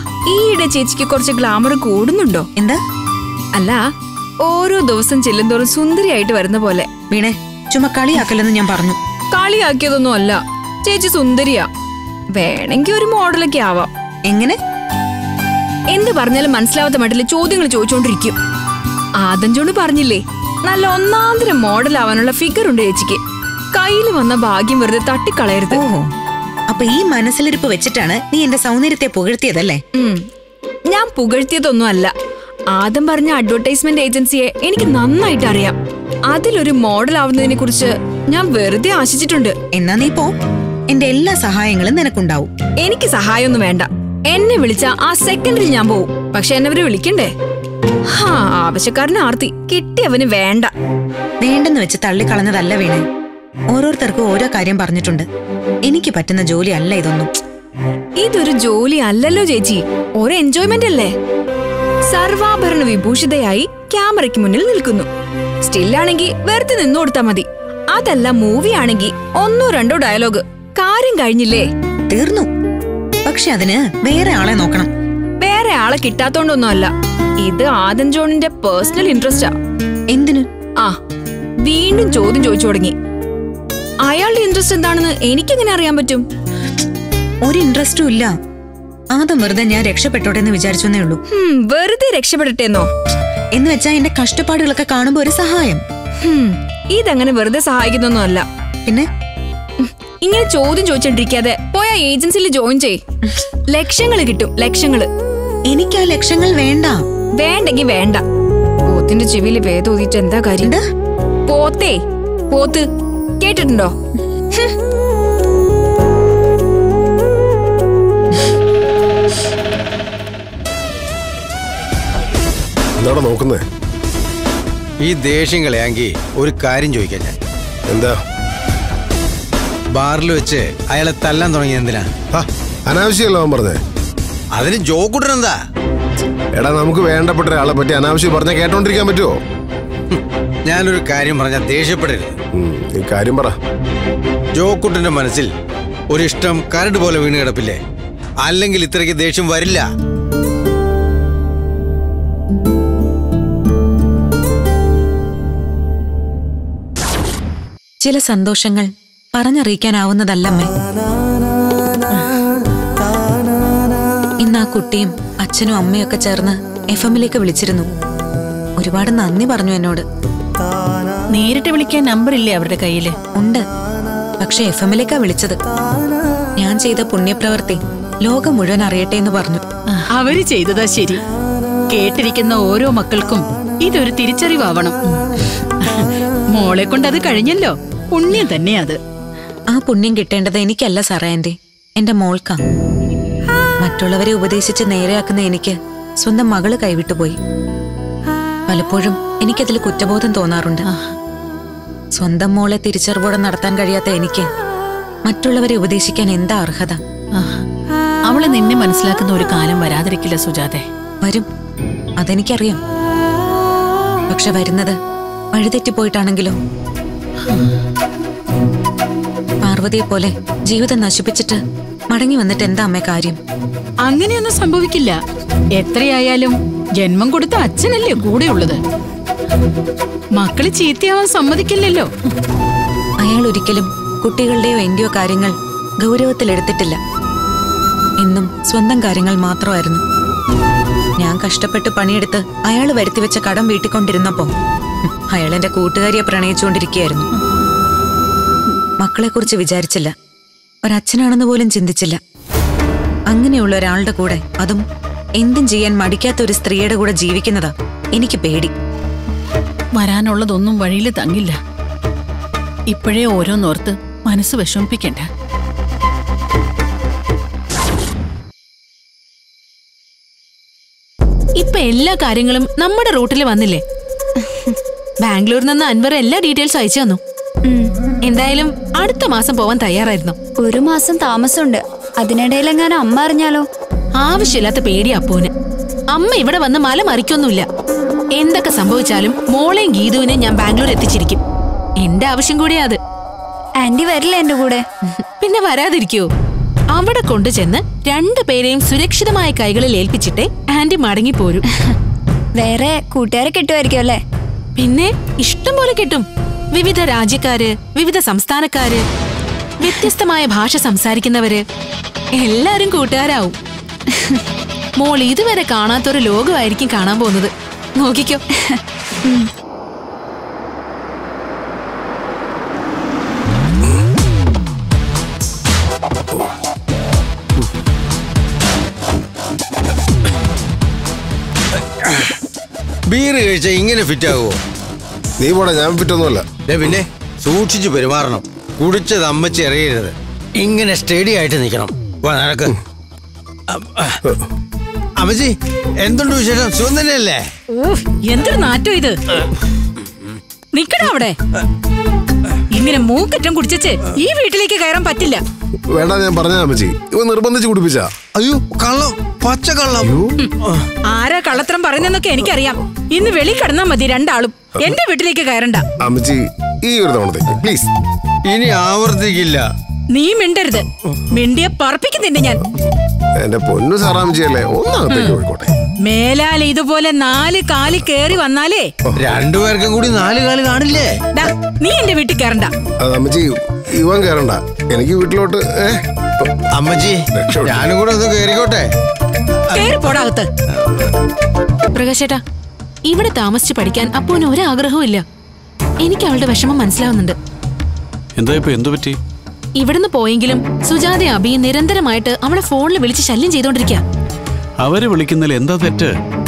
ഈയിടെ ചേച്ചിക്ക് കുറച്ച് ഗ്ലാമർ കൂടുന്നുണ്ടോ എന്താ അല്ല ഓരോ ദിവസം ചെല്ലുന്തോറും സുന്ദരിയായിട്ട് വരുന്ന പോലെ വീണേ ചുമ്മാ കളിയാക്കല്ലെന്ന് ഞാൻ പറഞ്ഞു കളിയാക്കിയതൊന്നും അല്ല ചേച്ചി സുന്ദരിയാ വേണമെങ്കി ഒരു മോഡലൊക്കെ ആവാം എങ്ങനെ എന്ത് പറഞ്ഞാലും മനസ്സിലാവാത്ത മട്ടില് ചോദ്യങ്ങൾ ചോദിച്ചോണ്ടിരിക്കും ആദഞ്ചോണ്ട് പറഞ്ഞില്ലേ നല്ല ഒന്നാന്തരം മോഡൽ ആവാനുള്ള ഫിഗർ ഉണ്ട് ചേച്ചിക്ക് കയ്യിൽ വന്ന ഭാഗ്യം വെറുതെ തട്ടിക്കളയരുത് ഓഹോ അപ്പൊ ഈ മനസ്സിലിരിപ്പ് വെച്ചിട്ടാണ് നീ എന്റെ സൗന്ദര്യത്തെ പുകഴ്ത്തിയതല്ലേ ഉം. ഞാൻ പുകഴ്ത്തിയതൊന്നും അല്ല ആദം പറഞ്ഞ അഡ്വർടൈസ്മെന്റ് ഏജൻസിയെ എനിക്ക് നന്നായിട്ട് അറിയാം അതിലൊരു മോഡൽ ആവുന്നതിനെ കുറിച്ച് ഞാൻ വെറുതെ ആശിച്ചിട്ടുണ്ട് എന്നാ നീ പോ എന്റെ എല്ലാ സഹായങ്ങളും നിനക്കുണ്ടാവും എനിക്ക് സഹായമൊന്നും വേണ്ട എന്നെ വിളിച്ച ആ സെക്കൻഡിൽ ഞാൻ പോവും പക്ഷെ എന്നെ അവര് വിളിക്കണ്ടേ ഹാ ആവശ്യക്കാരന് ആർത്തി കിട്ടിയവന് വേണ്ട വേണ്ടെന്ന് വെച്ച് തള്ളിക്കളഞ്ഞതല്ല വീണേ ഓരോരുത്തർക്കും ഓരോ കാര്യം പറഞ്ഞിട്ടുണ്ട് എനിക്ക് പറ്റുന്ന ജോലി അല്ല ഇതൊന്നും ഇതൊരു ജോലി അല്ലല്ലോ ചേച്ചി ഒരു എൻജോയ്മെന്റ് അല്ലേ സർവാഭരണ വിഭൂഷിതയായി ക്യാമറയ്ക്ക് മുന്നിൽ നിൽക്കുന്നു സ്റ്റില്ലാണെങ്കിൽ വെറുതെ നിന്നു കൊടുത്താ മതി അതല്ല മൂവി ആണെങ്കിൽ ഒന്നോ രണ്ടോ ഡയലോഗ് കാര്യം കഴിഞ്ഞില്ലേ തീർന്നു പക്ഷെ അതിന് വേറെ ആളെ നോക്കണം വേറെ ആളെ കിട്ടാത്തോണ്ടൊന്നും അല്ല ഇത് ആദം ജോണിന്റെ പേഴ്സണൽ ഇൻട്രസ്റ്റാ എന്തിനു ആ വീണ്ടും ചോദ്യം ചോദിച്ചു തുടങ്ങി അയാളുടെ ഇൻട്രസ്റ്റ് എന്താണെന്ന് എനിക്കെങ്ങനെ അറിയാൻ പറ്റും ഒരു ഇൻട്രസ്റ്റും ഇല്ല ആദ്യം വെറുതെ ഞാൻ രക്ഷപ്പെട്ടോട്ടെ എന്ന് വിചാരിച്ചെന്നേ ഉള്ളൂ ഹും, വെറുതെ രക്ഷപ്പെടട്ടെന്നോ എന്ന് വെച്ചാ എന്റെ കഷ്ടപ്പാടുകളൊക്കെ കാണുമ്പോ ഒരു സഹായം ഹും, ഇതങ്ങനെ വെറുതെ സഹായിക്കുന്നൊന്നും അല്ല പിന്നെ ഉം, ഇങ്ങനെ ചോദ്യം ചോദിച്ചോണ്ടിരിക്കാതെ പോയ ഏജൻസിയിൽ ജോയിൻ ചെയ് ലക്ഷങ്ങള് കിട്ടും ലക്ഷങ്ങള് എനിക്ക് ആ ലക്ഷ്യങ്ങൾ വേണ്ട വേണ്ടെങ്കി വേണ്ട പോത്തിന്റെ ചെവിയിൽ വേദോതിട്ട് എന്താ കാര്യം എന്താ പോത്തേ പോത്ത് കേട്ടിട്ടുണ്ടോ ഹും. എന്താടാ നോക്കുന്നേ ഈ ദേഷ്യം കളയാങ്കി ഒരു കാര്യം ചോദിക്കാം ഞാൻ എന്താ ബാറിൽ വെച്ച് അയാളെ തല്ലാൻ തുടങ്ങിയ എന്തിനാ ആ അനാവശ്യമല്ലോ അവൻ പറഞ്ഞേ അതിന് ജോക്കുട്ടൻ എന്താ എടാ നമുക്ക് വേണ്ടപ്പെട്ട ഒരാളെ പറ്റി അനാവശ്യം പറഞ്ഞാൽ കേട്ടോണ്ടിരിക്കാൻ പറ്റുമോ ഞാനൊരു കാര്യം പറഞ്ഞാൽ ദേഷ്യപ്പെടരുത് ഉം, നീ കാര്യം പറ ജോക്കുട്ടന്റെ മനസ്സിൽ ഒരിഷ്ടം കരട് പോലെ വീണ് കിടപ്പില്ലേ അല്ലെങ്കിൽ ഇത്രയ്ക്ക് ദേഷ്യം വരില്ല ചില സന്തോഷങ്ങൾ പറഞ്ഞറിയിക്കാനാവുന്നതല്ലമ്മേ ഇന്ന് ആ കുട്ടിയും അച്ഛനും അമ്മയും ഒക്കെ ചേർന്ന് എഫ് എമ്മിലേക്ക് വിളിച്ചിരുന്നു ഒരുപാട് നന്ദി പറഞ്ഞു എന്നോട് നേരിട്ട് വിളിക്കാൻ നമ്പർ ഇല്ലേ അവരുടെ കയ്യില് ഉണ്ട് പക്ഷെ എഫ് എമ്മിലേക്കാ വിളിച്ചത് ഞാൻ ചെയ്ത പുണ്യപ്രവൃത്തി ലോകം മുഴുവൻ അറിയട്ടെ എന്ന് പറഞ്ഞു അവര് ചെയ്തതാ ശരി കേട്ടിരിക്കുന്ന ഓരോ മക്കൾക്കും ഇതൊരു തിരിച്ചറിവാവണം മോളെ കൊണ്ട് അത് കഴിഞ്ഞല്ലോ പുണ്യം തന്നെ അത് ആ പുണ്യം കിട്ടേണ്ടത് എനിക്കല്ല സാറേ ആന്റി എന്റെ മോൾക്കാ മറ്റുള്ളവരെ ഉപദേശിച്ച് നേരെയാക്കുന്ന എനിക്ക് സ്വന്തം മകള് കൈവിട്ടുപോയി പലപ്പോഴും എനിക്കതിൽ കുറ്റബോധം തോന്നാറുണ്ട് സ്വന്തം മോളെ തിരിച്ചറിവോടെ നടത്താൻ കഴിയാത്ത എനിക്ക് മറ്റുള്ളവരെ ഉപദേശിക്കാൻ എന്താ അർഹത ആഹ്. അവളെ നിന്നെ മനസ്സിലാക്കുന്ന ഒരു കാലം വരാതിരിക്കില്ല സുജാതെ വരും അതെനിക്കറിയാം പക്ഷെ വരുന്നത് വഴിതെറ്റിപ്പോയിട്ടാണെങ്കിലോ പാർവതിയെ പോലെ ജീവിതം നശിപ്പിച്ചിട്ട് മടങ്ങി വന്നിട്ട് എന്താ അമ്മേ കാര്യം അങ്ങനെയൊന്നും സംഭവിക്കില്ല എത്രയായാലും ജന്മം കൊടുത്ത അച്ഛനല്ലേ കൂടെയുള്ളത് മക്കള് ചീത്തയാവാൻ സമ്മതിക്കില്ലല്ലോ അയാൾ ഒരിക്കലും കുട്ടികളുടെയോ എന്റെയോ കാര്യങ്ങൾ ഗൗരവത്തിലെടുത്തിട്ടില്ല എന്നും സ്വന്തം കാര്യങ്ങൾ മാത്രമായിരുന്നു ഞാൻ കഷ്ടപ്പെട്ട് പണിയെടുത്ത് അയാൾ വരുത്തിവെച്ച കടം വീട്ടിക്കൊണ്ടിരുന്നപ്പോ അയാൾ എന്റെ കൂട്ടുകാരിയെ പ്രണയിച്ചുകൊണ്ടിരിക്കുകയായിരുന്നു മക്കളെക്കുറിച്ച് വിചാരിച്ചില്ല ഒരച്ഛനാണെന്ന് പോലും ചിന്തിച്ചില്ല അങ്ങനെയുള്ള ഒരാളുടെ കൂടെ അതും എന്തും ചെയ്യാൻ മടിക്കാത്ത ഒരു സ്ത്രീയുടെ കൂടെ ജീവിക്കുന്നതാ എനിക്ക് പേടി വരാനുള്ളതൊന്നും വഴിയിൽ തങ്ങില്ല ഇപ്പോഴേ ഓരോന്നോർത്ത് മനസ്സ് വിഷമിപ്പിക്കണ്ട ഇപ്പൊ എല്ലാ കാര്യങ്ങളും നമ്മുടെ റൂട്ടിൽ വന്നില്ലേ ബാംഗ്ലൂരിൽ നിന്ന് അൻവർ എല്ലാ ഡീറ്റെയിൽസ് അയച്ചു തന്നു ഉം. എന്തായാലും അടുത്ത മാസം പോവാൻ തയ്യാറായിരുന്നു ഒരു മാസം താമസമുണ്ട് അതിനിടയിൽ എങ്ങാനും അമ്മ അറിഞ്ഞാലോ ആവശ്യമില്ലാത്ത പേടി അപ്പൂന് അമ്മ ഇവിടെ വന്ന് മല മറിക്കൊന്നുമില്ല എന്തൊക്കെ സംഭവിച്ചാലും മോളെയും ഗീതുവിനെ ഞാൻ ബാംഗ്ലൂർ എത്തിച്ചിരിക്കും എന്റെ ആവശ്യം കൂടിയാ അത് ആന്റി വരില്ല എന്റെ കൂടെ പിന്നെ വരാതിരിക്കോ അവിടെ കൊണ്ടുചെന്ന് രണ്ടുപേരെയും സുരക്ഷിതമായ കൈകളിൽ ഏൽപ്പിച്ചിട്ടേ ആന്റി മടങ്ങിപ്പോരും വേറെ കൂട്ടുകാരെ കിട്ടുമായിരിക്കും അല്ലേ പിന്നെ ഇഷ്ടം പോലെ കിട്ടും വിവിധ രാജ്യക്കാര് വിവിധ സംസ്ഥാനക്കാര് വ്യത്യസ്തമായ ഭാഷ സംസാരിക്കുന്നവര് എല്ലാരും കൂട്ടുകാരാവും മോൾ ഇതുവരെ കാണാത്തൊരു ലോകമായിരിക്കും കാണാൻ പോകുന്നത് നോക്കിക്കോ ബീർ കഴിച്ചാൽ ഇങ്ങനെ ഫിറ്റ് ആകുമോ നീ പോടാ ഞാൻ ഫിറ്റൊന്നുമല്ല ദേ പിന്നെ സൂക്ഷിച്ച് പെരുമാറണം കുടിച്ചത് അമ്മച്ചി എറിയരുത് ഇങ്ങനെ സ്റ്റഡി ആയിട്ട് നിൽക്കണം വാ, നടക്ക് അമ്മച്ചി എന്തുണ്ട് വിശേഷം സുഖം തന്നെയല്ലേ ഊഹ്, എന്തൊരു നാറ്റം ഇത് നിക്കടാ അവിടെ ഇങ്ങനെ മൂക്കറ്റം കുടിച്ചേ ഈ വീട്ടിലേക്ക് കയറാൻ പറ്റില്ല വേണ്ട ഞാൻ പറഞ്ഞ അമ്മച്ചി ഇവ നിർബന്ധിച്ച് കുടിപ്പിച്ചാ അയ്യോ കള്ളം പച്ച കള്ളം ആരാ കള്ളത്തരം പറയുന്നെന്നൊക്കെ എനിക്കറിയാം ഇന്ന് വെളി കിടന്നാ മതി രണ്ടാളും എന്റെ വീട്ടിലേക്ക് കയറണ്ട അമ്മച്ചി ഈ ഒരു തവണത്തേക്ക് പ്ലീസ് ഇനി ആവർത്തിക്കില്ല നീ മിണ്ടരുത് മിണ്ടിയെ പറപ്പിക്കുന്നുണ്ട് ഞാൻ എന്റെ പൊന്നു സാറാമ്മച്ചിയല്ലേ ഒന്നകത്തേക്ക് പോയിക്കോട്ടെ മേലാൽ ഇതുപോലെ നാല് കാലി കേറി വന്നാലേ രണ്ടുപേർക്കും കൂടി നാല് കാല് കാണില്ലേ ദാ, നീ എന്റെ വീട്ടിൽ കയറണ്ട അത് അമ്മച്ചി ഇവൻ കയറണ്ട എനിക്ക് വീട്ടിലോട്ട് ഏ അമ്മച്ചി രക്ഷപ്പെട്ടു. ഞാനും കൂടെ ഒന്ന് കേറിക്കോട്ടെ കേറി പോടാകത്ത് പ്രകാശേട്ടാ ഇവിടെ താമസിച്ച് പഠിക്കാൻ അപ്പൂന് ഒരാഗ്രഹവും ഇല്ല എനിക്ക് അവളുടെ വിഷമം മനസ്സിലാവുന്നുണ്ട് എന്താ ഇപ്പൊ എന്തു പറ്റി ഇവിടുന്ന് പോയെങ്കിലും സുജാത അബി നിരന്തരമായിട്ട് അവളെ ഫോണിൽ വിളിച്ച് ശല്യം ചെയ്തോണ്ടിരിക്കുക അവരെ വിളിക്കുന്നതിൽ എന്താ തെറ്റ്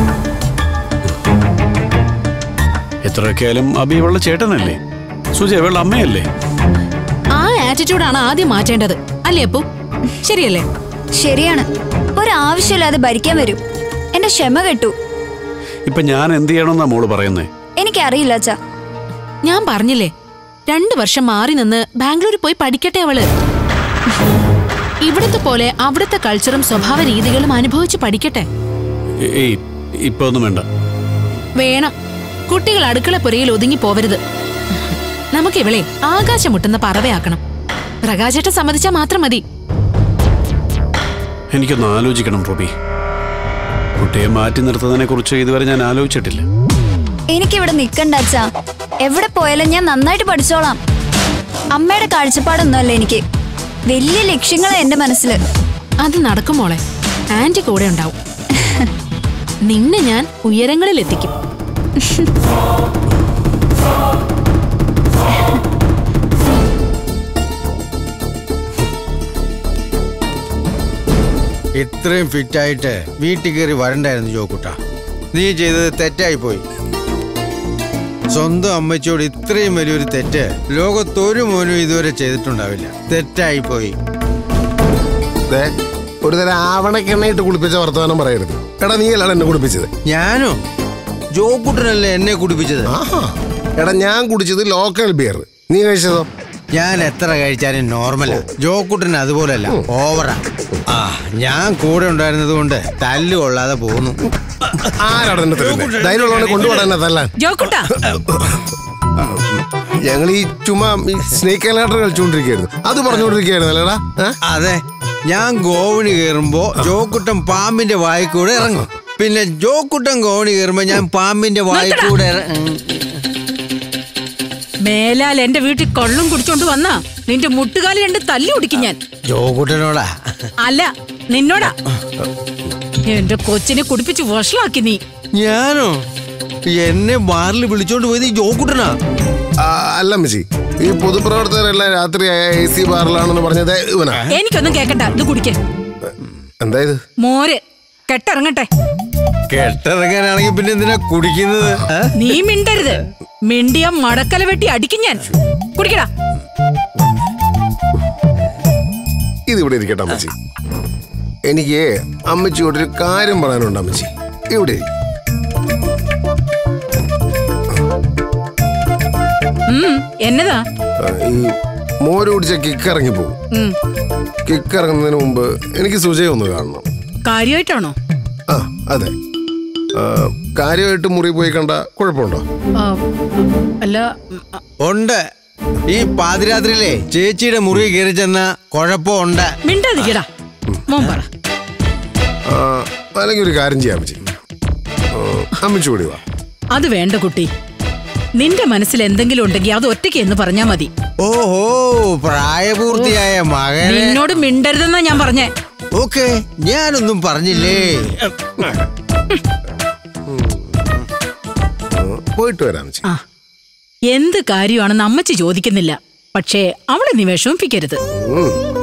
എത്രയൊക്കെയായാലും അബി ഇവളുടെ ചേട്ടനല്ലേ സുജ ഇവളുടെ അമ്മയല്ലേ ആ ആറ്റിറ്റ്യൂഡാണ് ആദ്യം മാറ്റേണ്ടത് അല്ലേ അപ്പു ശരിയല്ലേ ശരിയാണ് ഒരാവശ്യമില്ലാതെ ഭരിക്കാൻ വരും എന്റെ ക്ഷമ കെട്ടു ഇപ്പൊ ഞാൻ എന്ത് ചെയ്യണമെന്നാ മോള് പറയുന്നേ എനിക്കറിയില്ല അച്ഛാ ഞാൻ പറഞ്ഞില്ലേ രണ്ടു വർഷം മാറി നിന്ന് ബാംഗ്ലൂർ പോയി പഠിക്കട്ടെ അവള് ഇവിടത്തെ പോലെ അവിടുത്തെ കൾച്ചറും സ്വഭാവ രീതികളും അനുഭവിച്ച് പഠിക്കട്ടെ ഏ- ഏയ് ഇപ്പൊ ഒന്നും വേണ്ട വേണം കുട്ടികൾ അടുക്കളപ്പുരയിൽ ഒതുങ്ങി പോവരുത് നമുക്ക് ഇവളെ ആകാശം മുട്ടുന്ന പറവയാക്കണം പ്രകാശേട്ട സമ്മതിച്ചാൽ മാത്രം മതി എനിക്കൊന്ന് ആലോചിക്കണം റൂബി കുട്ടിയെ മാറ്റി നിർത്തുന്നതിനെ കുറിച്ച് ഇതുവരെ ഞാൻ ആലോചിച്ചിട്ടില്ല എനിക്കിവിടെ നിക്കണ്ട അച്ഛാ എവിടെ പോയാലും ഞാൻ നന്നായിട്ട് പഠിച്ചോളാം അമ്മയുടെ കാഴ്ചപ്പാടൊന്നുമല്ല എനിക്ക് വലിയ ലക്ഷ്യങ്ങളാ എന്റെ മനസ്സിൽ അത് നടക്കും മോളെ ആന്റി കൂടെ ഉണ്ടാവും നിന്നെ ഞാൻ ഉയരങ്ങളിൽ എത്തിക്കും ഇത്രയും ഫിറ്റായിട്ട് വീട്ടിൽ കയറി വരണ്ടായിരുന്നു ജോക്കുട്ട നീ ചെയ്തത് തെറ്റായി പോയി സ്വന്തം അമ്മച്ചിയോട് ഇത്രയും വലിയൊരു തെറ്റ് ലോകത്തൊരു മോനും ഇതുവരെ ചെയ്തിട്ടുണ്ടാവില്ല തെറ്റായി പോയി ദേ, ഒരു തരം ആവണക്കെണ്ണയിട്ട് കുളിപ്പിച്ച വർത്തമാനം പറയരുത് എടാ നീ അല്ലാണ് എന്നെ കുളിപ്പിച്ചത് ഞാനോ ജോക്കുട്ടനല്ലേ എന്നെ കുടിപ്പിച്ചത് ആഹാ എടാ ഞാൻ കുടിച്ചത് ലോക്കൽ ബിയർ നീ കഴിച്ചതോ ഞാൻ എത്ര കഴിച്ചാലും നോർമലാ ജോക്കുട്ടൻ അതുപോലല്ല ഓവറാ ആ ഞാൻ കൂടെ ഉണ്ടായിരുന്നത് കൊണ്ട് തല്ല് കൊള്ളാതെ പോന്നു ആരാണ് എന്നെ തരുന്നത് ധൈര്യമുള്ളവനെ കൊണ്ടുപോടാൻ തല്ലാൻ ജോക്കുട്ടാ ഞങ്ങൾ ഈ ചുമ്മാ ഈ സ്നേക്ക് അലാട്ടർ കളിച്ചുകൊണ്ടിരിക്കുകയായിരുന്നു അത് പറഞ്ഞുകൊണ്ടിരിക്കുകയായിരുന്നു അല്ലേടാ ഏ? അതെ ഞാൻ ഗോവണി കയറുമ്പോ ജോക്കുട്ടൻ പാമ്പിന്റെ വായിക്കൂടെ ഇറങ്ങും പിന്നെ ജോക്കുട്ടൻ ഗോവണി കയറുമ്പോ ഞാൻ പാമ്പിന്റെ വായിക്കൂടെ ഇറങ്ങും മേലാൽ എന്റെ വീട്ടിൽ കൊള്ളും കുടിച്ചോണ്ട് വന്നാ നിന്റെ മുട്ടുകാലി രണ്ട് തല്ലി കുടിക്കും ഞാൻ ജോക്കുട്ടനോടാ അല്ല നിന്നോടാ എന്റെ കൊച്ചിനെ കുടിപ്പിച്ച് വഷളാക്കി നീ ഞാനോ എന്നെ ബാറിൽ വിളിച്ചോണ്ട് പോയത് ഈ ജോക്കുട്ടനാ ആ, അല്ല അമ്മച്ചി ഈ പൊതുപ്രവർത്തകരെല്ലാം രാത്രി എ സി ബാറിലാണെന്ന് പറഞ്ഞത് ഇവനാ എനിക്കൊന്നും കേക്കണ്ട ഇത് കുടിക്കേ എന്താ ഇത് മോര് കെട്ടിറങ്ങട്ടെ കെട്ടിറങ്ങാനാണെങ്കിൽ പിന്നെ എന്തിനാ കുടിക്കുന്നത് ഏ? നീ മിണ്ടരുത് മിണ്ടിയ മടക്കല വെട്ടി അടിക്കും ഞാൻ കുടിക്കടാ ഇത് ഇവിടെ ഇരിക്കട്ടെ അമ്മച്ചി എനിക്ക് അമ്മച്ചിയോട് ഒരു കാര്യം പറയാനുണ്ട് അമ്മച്ചി ഇവിടെ ഇരിക്ക്. ഉം എന്നതാ ആ, ഈ മോര് കുടിച്ച കിക്ക് ഇറങ്ങി പോകും ഉം കിക്ക് ഇറങ്ങുന്നതിന് മുമ്പ് എനിക്ക് സുജയ ഒന്ന് കാണണം കാര്യമായിട്ടാണോ ആ അതെ ആ, കാര്യമായിട്ട് മുറി പോയി കണ്ട കുഴപ്പമുണ്ടോ ആ, അല്ല ഉം, ആ, ഉണ്ട് ഈ പാതിരാത്രിയിലെ ചേച്ചിയുടെ മുറി കയറി ചെന്ന കുഴപ്പമുണ്ട് മിണ്ടാതിരിക്കടാ മോൻ പറ ആ, അല്ലെങ്കിൽ ഒരു കാര്യം ചെയ്യാം അമ്മച്ചി ആ, അമ്മച്ചി കൂടി വാ അത് വേണ്ട കുട്ടി നിന്റെ മനസ്സിൽ എന്തെങ്കിലും ഉണ്ടെങ്കിൽ അത് ഒറ്റയ്ക്ക് എന്ന് പറഞ്ഞാ മതി ഓഹോ പ്രായപൂർത്തിയായ മകനെ നിന്നോട് മിണ്ടരുതെന്നാ ഞാൻ പറഞ്ഞേ ഓക്കെ ഞാനൊന്നും പറഞ്ഞില്ലേ ആ, പോയിട്ട് വരാം അമ്മച്ചി ആ എന്ത് കാര്യമാണെന്ന് അമ്മച്ചി ചോദിക്കുന്നില്ല പക്ഷേ അവളെ നീ വിഷമിപ്പിക്കരുത് ഉം.